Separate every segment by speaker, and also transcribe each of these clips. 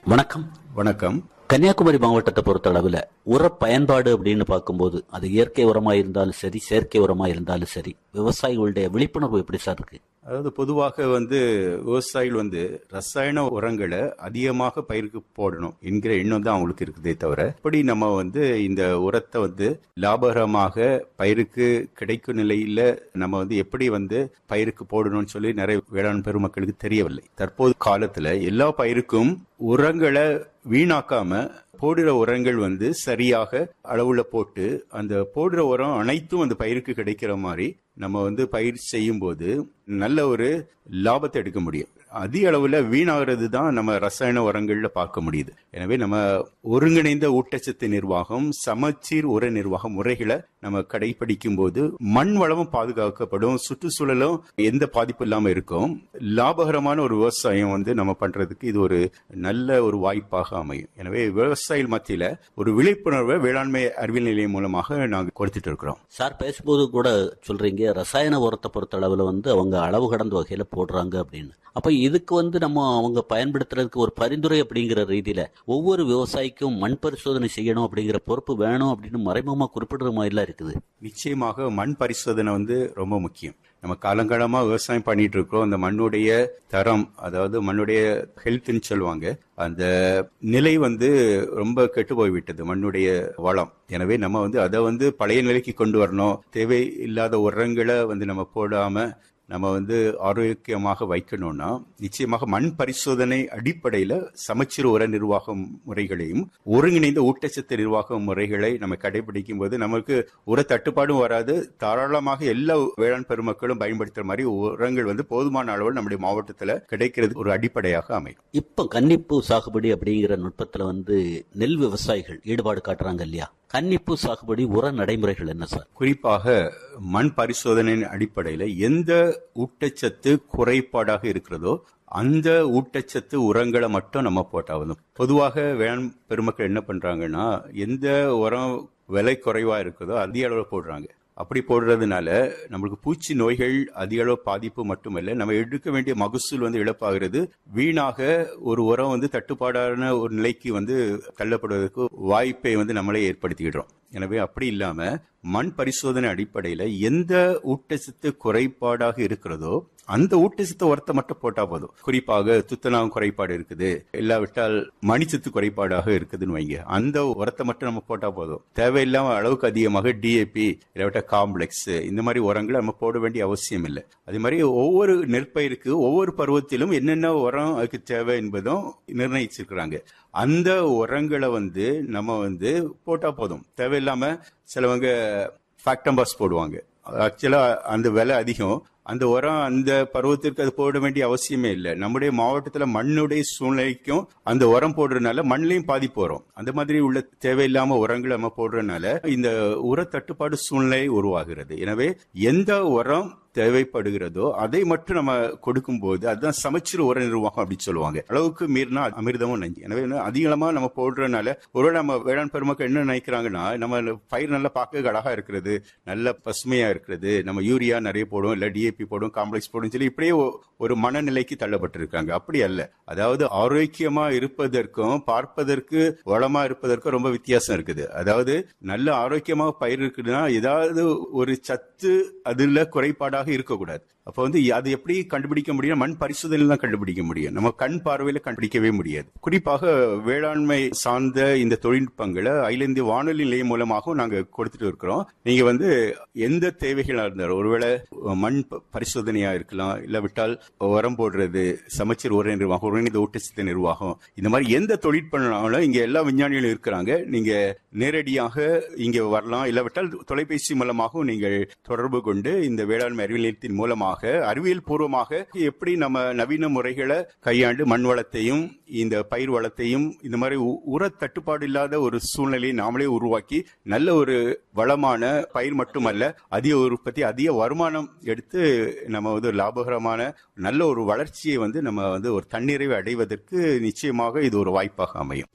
Speaker 1: வணக்கம்
Speaker 2: வணக்கம்
Speaker 1: கன்னியாகுமரி மாவட்டத்தை பொறுத்த அளவுல உர பயன்பாடு அப்படின்னு பார்க்கும்போது அது இயற்கை உரமா இருந்தாலும் சரி செயற்கை உரமா இருந்தாலும் சரி விவசாயிகளுடைய விழிப்புணர்வு எப்படி சார் இருக்கு
Speaker 2: அதாவது பொதுவாக வந்து விவசாயிகள் வந்து ரசாயன உரங்களை அதிகமாக பயிருக்கு போடணும் என்கிற எண்ணம் தான் அவங்களுக்கு இருக்குதே தவிர இப்படி நம்ம வந்து இந்த உரத்தை வந்து லாபகரமாக பயிருக்கு கிடைக்கும் நிலையில நம்ம வந்து எப்படி வந்து பயிருக்கு போடணும்னு சொல்லி நிறைய வேளாண் பெருமக்களுக்கு தெரியவில்லை தற்போது காலத்துல எல்லா பயிருக்கும் உரங்களை வீணாக்காம போடுற உரங்கள் வந்து சரியாக அளவுல போட்டு அந்த போடுற உரம் அனைத்தும் அந்த பயிருக்கு கிடைக்கிற மாதிரி நம்ம வந்து பயிர் செய்யும் போது நல்ல ஒரு லாபத்தை எடுக்க முடியும் அதிக அளவுல வீணாகிறது தான் நம்ம ரசாயன உரங்கள்ல பார்க்க முடியுது எனவே நம்ம ஒருங்கிணைந்த ஊட்டச்சத்து நிர்வாகம் சமச்சீர் உர நிர்வாக முறைகளை நம்ம கடைபிடிக்கும் போது மண் வளமும் பாதுகாக்கப்படும் சுற்றுச்சூழலும் எந்த பாதிப்பு இல்லாம இருக்கும் லாபகரமான ஒரு விவசாயம் வந்து நம்ம பண்றதுக்கு இது ஒரு நல்ல ஒரு வாய்ப்பாக அமையும் எனவே விவசாயிகள் மத்தியில ஒரு விழிப்புணர்வை வேளாண்மை அறிவியல் நிலையம் மூலமாக நாங்க கொடுத்துட்டு இருக்கிறோம்
Speaker 1: சார் பேசும்போது கூட சொல்றீங்க ரசாயன உரத்தை பொறுத்த அளவுல வந்து அவங்க அளவு கடந்த வகையில போடுறாங்க அப்படின்னு அப்ப இதுக்கு வந்து நம்ம அவங்க பயன்படுத்துறதுக்கு ஒரு பரிந்துரை அப்படிங்கிற ரீதியில ஒவ்வொரு விவசாயிக்கும் மண் பரிசோதனை செய்யணும் அப்படிங்கிற பொறுப்பு வேணும் அப்படின்னு மறைமுகமா குறிப்பிடுற மாதிரிலாம் இருக்குது
Speaker 2: நிச்சயமாக மண் பரிசோதனை வந்து ரொம்ப முக்கியம் நம்ம காலங்காலமா விவசாயம் பண்ணிட்டு இருக்கிறோம் அந்த மண்ணுடைய தரம் அதாவது மண்ணுடைய ஹெல்த்னு சொல்லுவாங்க அந்த நிலை வந்து ரொம்ப கெட்டு போய்விட்டது மண்ணுடைய வளம் எனவே நம்ம வந்து அதை வந்து பழைய நிலைக்கு கொண்டு வரணும் தேவை இல்லாத உரங்களை வந்து நம்ம போடாம நம்ம வந்து ஆரோக்கியமாக வைக்கணும்னா நிச்சயமாக மண் பரிசோதனை அடிப்படையில சமச்சீர் உர நிர்வாக முறைகளையும் ஒருங்கிணைந்த ஊட்டச்சத்து நிர்வாக முறைகளை நம்ம கடைபிடிக்கும் போது நமக்கு உர தட்டுப்பாடும் வராது தாராளமாக எல்லா வேளாண் பெருமக்களும் பயன்படுத்துற மாதிரி உரங்கள் வந்து போதுமான அளவில் நம்முடைய மாவட்டத்தில் கிடைக்கிறது ஒரு அடிப்படையாக அமையும்
Speaker 1: இப்ப கன்னிப்பூ சாகுபடி அப்படிங்கிற நுட்பத்துல வந்து நெல் விவசாயிகள் ஈடுபாடு காட்டுறாங்க இல்லையா கன்னிப்பூ சாகுபடி உர நடைமுறைகள் என்ன சார்
Speaker 2: குறிப்பாக மண் பரிசோதனையின் அடிப்படையில் எந்த ஊட்டச்சத்து குறைபாடாக இருக்கிறதோ அந்த ஊட்டச்சத்து உரங்களை மட்டும் நம்ம போட்டாவது பொதுவாக வேளாண் பெருமக்கள் என்ன பண்றாங்கன்னா எந்த உரம் விலை குறைவா இருக்குதோ அதிக அளவில் போடுறாங்க அப்படி போடுறதுனால நம்மளுக்கு பூச்சி நோய்கள் அதிக அளவு பாதிப்பு மட்டுமல்ல நம்ம எடுக்க வேண்டிய மகசூல் வந்து இழப்பாகிறது வீணாக ஒரு உரம் வந்து தட்டுப்பாடான ஒரு நிலைக்கு வந்து தள்ளப்படுவதற்கு வாய்ப்பை வந்து நம்மளே ஏற்படுத்திக்கிடுறோம் எனவே அப்படி இல்லாம மண் பரிசோதனை அடிப்படையில எந்த ஊட்டச்சத்து குறைபாடாக இருக்கிறதோ அந்த ஊட்டச்சத்து உரத்தை மட்டும் போட்டா போதும் குறிப்பாக துத்தநாகம் குறைபாடு இருக்குது இல்லாவிட்டால் மணிச்சத்து குறைபாடாக இருக்குதுன்னு வைங்க அந்த உரத்தை மட்டும் நம்ம போட்டா போதும் தேவையில்லாம அளவுக்கு அதிகமாக டிஏபி இல்லாவிட்டா காம்ப்ளெக்ஸ் இந்த மாதிரி உரங்களை நம்ம போட வேண்டிய அவசியம் இல்லை அதே மாதிரி ஒவ்வொரு நெற்பயிருக்கு ஒவ்வொரு பருவத்திலும் என்னென்ன உரம் அதுக்கு தேவை என்பதும் நிர்ணயிச்சிருக்கிறாங்க அந்த உரங்களை வந்து நம்ம வந்து போட்டா போதும் தேவையில்லாம சிலவங்க ஃபேக்டம்பாஸ் போடுவாங்க ஆக்சுவலா அந்த விலை அதிகம் அந்த உரம் அந்த பருவத்திற்கு அது போட வேண்டிய அவசியமே இல்லை நம்முடைய மாவட்டத்துல மண்ணுடைய சூழ்நிலைக்கும் அந்த உரம் போடுறதுனால மண்ணிலையும் பாதிப்பு வரும் அந்த மாதிரி உள்ள தேவையில்லாம உரங்களை நம்ம போடுறதுனால இந்த உர தட்டுப்பாடு சூழ்நிலை உருவாகிறது எனவே எந்த உரம் தேவைப்படுகிறதோ அதை மட்டும் நம்ம கொடுக்கும்போது அதுதான் சமச்சீர் உர நிர்வாகம் அப்படின்னு சொல்லுவாங்க அளவுக்கு மீறினா அமிர்தமும் நஞ்சு எனவே அதிகமா நம்ம போடுறதுனால ஒருவேளை நம்ம வேளாண் பெருமக்கள் என்ன நினைக்கிறாங்கன்னா நம்ம பயிர் நல்லா பார்க்க அழகா இருக்கிறது நல்ல பசுமையா இருக்கிறது நம்ம யூரியா நிறைய போடும் இல்ல டிஏபி போடும் காம்ப்ளெக்ஸ் போடும் சொல்லி இப்படியே ஒரு மனநிலைக்கு தள்ளப்பட்டிருக்காங்க அப்படி அல்ல அதாவது ஆரோக்கியமா இருப்பதற்கும் பார்ப்பதற்கு வளமா இருப்பதற்கும் ரொம்ப வித்தியாசம் இருக்குது அதாவது நல்ல ஆரோக்கியமாக பயிர் இருக்குதுன்னா ஏதாவது ஒரு சத்து அதுல குறைபாடாக இருக்கக்கூடாது அப்ப வந்து அது எப்படி கண்டுபிடிக்க முடியும் மண் பரிசோதனையில் தான் கண்டுபிடிக்க முடியும் நம்ம கண் பார்வையில கண்டுபிடிக்கவே முடியாது குறிப்பாக வேளாண்மை சார்ந்த இந்த தொழில்நுட்பங்களை அகில இந்திய வானொலி நிலையம் மூலமாகவும் நாங்க கொடுத்துட்டு இருக்கிறோம் நீங்க வந்து எந்த தேவைகளா இருந்தாலும் ஒருவேளை மண் பரிசோதனையா இருக்கலாம் இல்ல விட்டால் உரம் போடுறது சமச்சீர் உர நிர்வாகம் ஒருங்கிணைந்த ஊட்டச்சத்து நிர்வாகம் இந்த மாதிரி எந்த தொழில்நுட்பம்னாலும் இங்க எல்லா விஞ்ஞானிகளும் இருக்கிறாங்க நீங்க நேரடியாக இங்க வரலாம் இல்லாவிட்டால் தொலைபேசி மூலமாகவும் நீங்கள் தொடர்பு கொண்டு இந்த வேளாண்மை அறிவியல் நிலையத்தின் மூலமாக அறிவியல் பூர்வமாக எப்படி நம்ம நவீன முறைகளை கையாண்டு மண் வளத்தையும் இந்த பயிர் வளத்தையும் இந்த மாதிரி உர தட்டுப்பாடு இல்லாத ஒரு சூழ்நிலையை நாமளே உருவாக்கி நல்ல ஒரு வளமான பயிர் மட்டுமல்ல அதிக உற்பத்தி அதிக வருமானம் எடுத்து நம்ம வந்து லாபகரமான நல்ல ஒரு வளர்ச்சியை வந்து நம்ம வந்து ஒரு தன்னிறைவை அடைவதற்கு நிச்சயமாக இது ஒரு வாய்ப்பாக அமையும்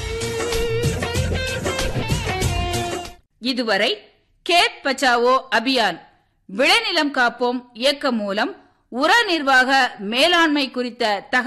Speaker 3: இதுவரை கேட் பச்சாவோ அபியான் விளைநிலம் காப்போம் இயக்கம் மூலம் உர நிர்வாக மேலாண்மை குறித்த தகவல்